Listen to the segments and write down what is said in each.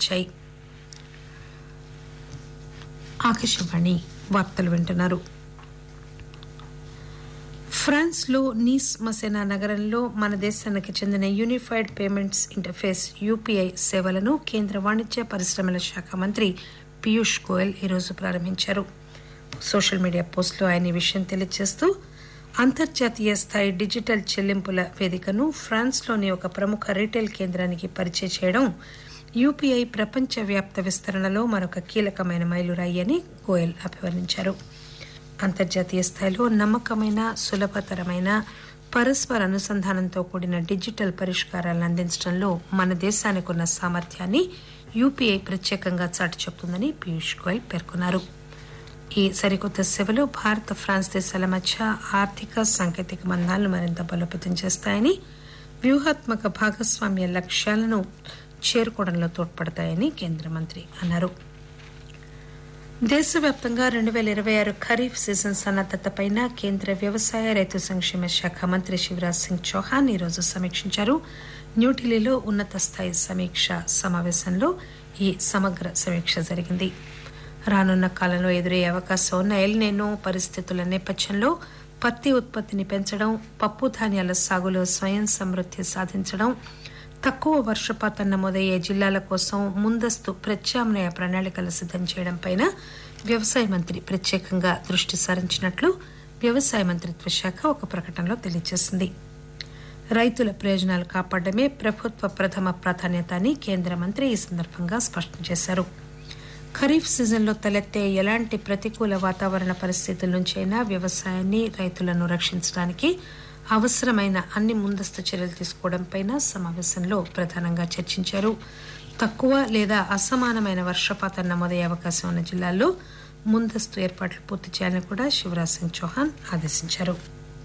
వచ్చాయి ఆకాశవాణి వార్తలు వింటున్నారు ఫ్రాన్స్ లో నీస్ మసెనా నగరంలో మన దేశానికి చెందిన యూనిఫైడ్ పేమెంట్స్ ఇంటర్ఫేస్ యూపీఐ సేవలను కేంద్ర వాణిజ్య పరిశ్రమల శాఖ మంత్రి పీయూష్ గోయల్ ఈరోజు ప్రారంభించారు సోషల్ మీడియా పోస్టులో ఆయన ఈ విషయం తెలియజేస్తూ అంతర్జాతీయ స్థాయి డిజిటల్ చెల్లింపుల వేదికను ఫ్రాన్స్లోని ఒక ప్రముఖ రీటైల్ కేంద్రానికి పరిచయం చేయడం యూపీఐ ప్రపంచవ్యాప్త విస్తరణలో మరొక కీలకమైన మైలురాయి అని గోయల్ అభివర్ణించారు అంతర్జాతీయ స్థాయిలో నమ్మకమైన సులభతరమైన పరస్పర అనుసంధానంతో కూడిన డిజిటల్ పరిష్కారాలను అందించడంలో మన దేశానికి ఉన్న సామర్థ్యాన్ని యూపీఐ ప్రత్యేకంగా చాటి చెబుతుందని పీయూష్ గోయల్ పేర్కొన్నారు ఈ సరికొత్త సేవలు భారత్ ఫ్రాన్స్ దేశాల మధ్య ఆర్థిక సాంకేతిక బంధాలను మరింత బలోపేతం చేస్తాయని వ్యూహాత్మక భాగస్వామ్య లక్ష్యాలను చేరుకోవడంలో తోడ్పడతాయని కేంద్ర మంత్రి అన్నారు దేశవ్యాప్తంగా రెండు పేల ఇరవై ఆరు ఖరీఫ్ సీజన్ సన్నద్దతపై కేంద్ర వ్యవసాయ రైతు సంక్షేమ శాఖ మంత్రి శివరాజ్ సింగ్ చౌహాన్ ఈరోజు సమీక్షించారు న్యూఢిల్లీలో ఉన్నత స్థాయి సమీక్ష సమావేశంలో ఈ సమగ్ర సమీక్ష జరిగింది రానున్న కాలంలో ఎదురయ్యే అవకాశం ఉన్న ఎల్నేనో పరిస్థితుల నేపథ్యంలో పత్తి ఉత్పత్తిని పెంచడం పప్పు ధాన్యాల సాగులో స్వయం సమృద్ది సాధించడం తక్కువ వర్షపాతం నమోదయ్యే జిల్లాల కోసం ముందస్తు ప్రత్యామ్నాయ ప్రణాళికలు సిద్దం చేయడంపై వ్యవసాయ మంత్రి ప్రత్యేకంగా దృష్టి సారించినట్లు వ్యవసాయ మంత్రిత్వ శాఖ ఒక ప్రకటనలో తెలియజేసింది రైతుల ప్రయోజనాలు కాపాడమే ప్రభుత్వ ప్రథమ ప్రాధాన్యత అని కేంద్ర మంత్రి ఈ సందర్భంగా స్పష్టం చేశారు ఖరీఫ్ సీజన్లో తలెత్తే ఎలాంటి ప్రతికూల వాతావరణ పరిస్థితుల నుంచైనా వ్యవసాయాన్ని రైతులను రక్షించడానికి అవసరమైన అన్ని ముందస్తు చర్యలు తీసుకోవడంపై సమావేశంలో ప్రధానంగా చర్చించారు తక్కువ లేదా అసమానమైన వర్షపాతం నమోదయ్యే అవకాశం ఉన్న జిల్లాల్లో ముందస్తు ఏర్పాట్లు పూర్తి చేయాలని కూడా శివరాజ్ సింగ్ చౌహాన్ ఆదేశించారు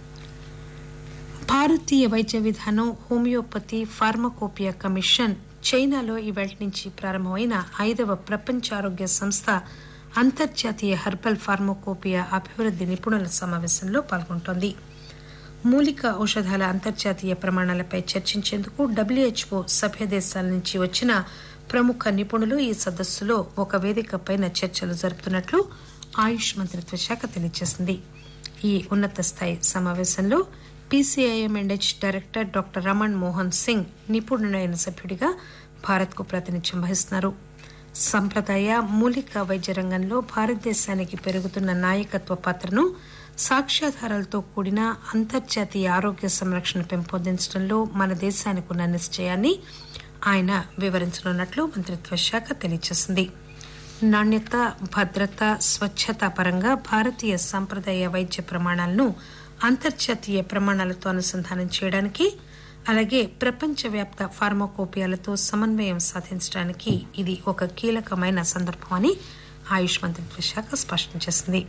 భారతీయ వైద్య విధానం హోమియోపతి ఫార్మకోపియా కమిషన్ చైనాలో ఇవాళ నుంచి ప్రారంభమైన ఐదవ ప్రపంచ ఆరోగ్య సంస్థ అంతర్జాతీయ హెర్బల్ ఫార్మకోపియా అభివృద్ది నిపుణుల సమావేశంలో పాల్గొంటోంది మూలిక ఔషధాల అంతర్జాతీయ ప్రమాణాలపై చర్చించేందుకు డబ్ల్యూహెచ్ఓ సభ్య దేశాల నుంచి వచ్చిన ప్రముఖ నిపుణులు ఈ సదస్సులో ఒక వేదికపై చర్చలు జరుపుతున్నట్లు ఆయుష్ మంత్రిత్వ శాఖ తెలియజేసింది ఈ ఉన్నత స్థాయి సమావేశంలో PCIM and H director doctor Raman Mohan Singh నిపుణుడైన సభ్యుడిగా భారత్కు ప్రాతినిధ్యం వహిస్తున్నారు సంప్రదాయ మూలిక వైద్య రంగంలో భారతదేశానికి పెరుగుతున్న నాయకత్వ పాత్రను సాక్ష్యాధారాలతో కూడిన అంతర్జాతీయ ఆరోగ్య సంరక్షణ పెంపొందించడంలో మన దేశానికి ఉన్న నిశ్చయాన్ని ఆయన వివరించనున్నట్లు మంత్రిత్వ శాఖ తెలియజేసింది నాణ్యత భద్రత స్వచ్ఛత పరంగా భారతీయ సంప్రదాయ వైద్య ప్రమాణాలను అంతర్జాతీయ ప్రమాణాలతో అనుసంధానం చేయడానికి అలాగే ప్రపంచవ్యాప్త ఫార్మకోపియాలతో సమన్వయం సాధించడానికి ఇది ఒక కీలకమైన సందర్భమని ఆయుష్ మంత్రిత్వ శాఖ స్పష్టం చేసింది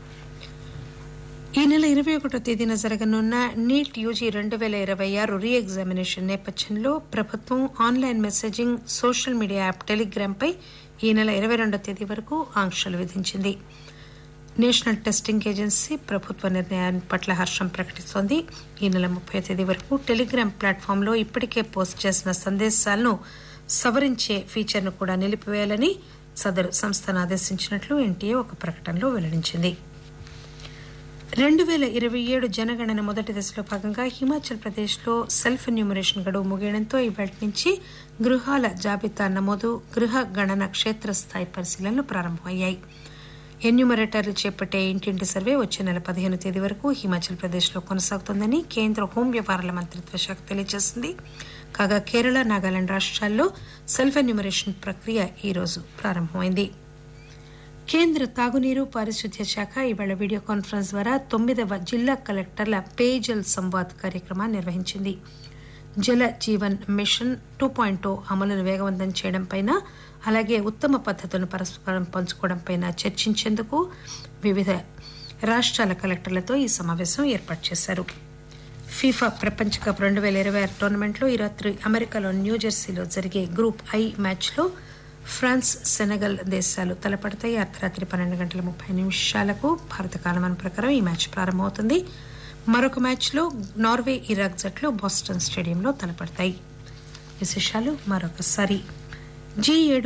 ఈ నెల ఇరవై ఒకటో తేదీన జరగనున్న నీట్ యూజీ రెండు పేల ఇరవై ఆరు రీ ఎగ్జామినేషన్ నేపథ్యంలో ప్రభుత్వం online messaging social media app Telegram పై ఈ నెల ఇరవై రెండో తేదీ వరకు ఆంక్షలు విధించింది నేషనల్ టెస్టింగ్ ఏజెన్సీ ప్రభుత్వ నిర్ణయాన్ని పట్ల హర్షం ప్రకటిస్తోంది ఈ నెల ముప్పై తేదీ వరకు టెలిగ్రామ్ ప్లాట్ఫామ్లో ఇప్పటికే పోస్ట్ చేసిన సందేశాలను సవరించే ఫీచర్ను కూడా నిలిపివేయాలని సదరు సంస్థను ఆదేశించినట్లు ఎన్టీఏ ఒక ప్రకటనలో వెల్లడించింది రెండు పేల ఇరవై ఏడు జనగణన మొదటి దశలో భాగంగా హిమాచల్ ప్రదేశ్లో సెల్ఫ్ ఎన్యూమరేషన్ గడువు ముగియడంతో ఇవాటి నుంచి గృహాల జాబితా నమోదు గృహ గణన క్షేత్రస్థాయి పరిశీలనలు ప్రారంభమయ్యాయి ఎన్యూమరేటర్లు చేపట్టే ఇంటింటి సర్వే వచ్చే నెల పదిహేను తేదీ వరకు హిమాచల్ ప్రదేశ్లో కొనసాగుతోందని కేంద్ర హోం వ్యవహారాల మంత్రిత్వ శాఖ తెలియజేసింది కాగా కేరళ నాగాలాండ్ రాష్ట్రాల్లో సెల్ఫ్ ఎన్యూమరేషన్ ప్రక్రియ ఈరోజు ప్రారంభమైంది కేంద్ర తాగునీరు పారిశుద్ధ్య శాఖ ఇవాళ వీడియో కాన్ఫరెన్స్ ద్వారా తొమ్మిదవ జిల్లా కలెక్టర్ల పేజల్ సంవాద్ కార్యక్రమాన్ని నిర్వహించింది జల జీవన్ మిషన్ టూ పాయింట్ అమలును వేగవంతం చేయడంపై అలాగే ఉత్తమ పద్దతులను పరస్పరం పంచుకోవడంపై చర్చించేందుకు వివిధ రాష్ట్రాల కలెక్టర్లతో ఈ సమావేశం ఏర్పాటు చేశారు ఫీఫా ప్రపంచ కప్ రెండు పేల ఇరవై ఆరు టోర్నమెంట్లో ఈ రాత్రి అమెరికాలో న్యూజెర్సీలో జరిగే గ్రూప్ ఐ మ్యాచ్లో ఫ్రాన్స్ సెనగల్ దేశాలు తలపడతాయి అర్ధరాత్రి పన్నెండు గంటల ముప్పై నిమిషాలకు భారత కాలమాన ప్రకారం ఈ మ్యాచ్ ప్రారంభమవుతుంది మరొక మ్యాచ్లో నార్వే ఇరాక్ జట్లు బాస్టన్ స్టేడియంలో తలపడతాయి విశేషాలు మరొకసారి జీ ఏడు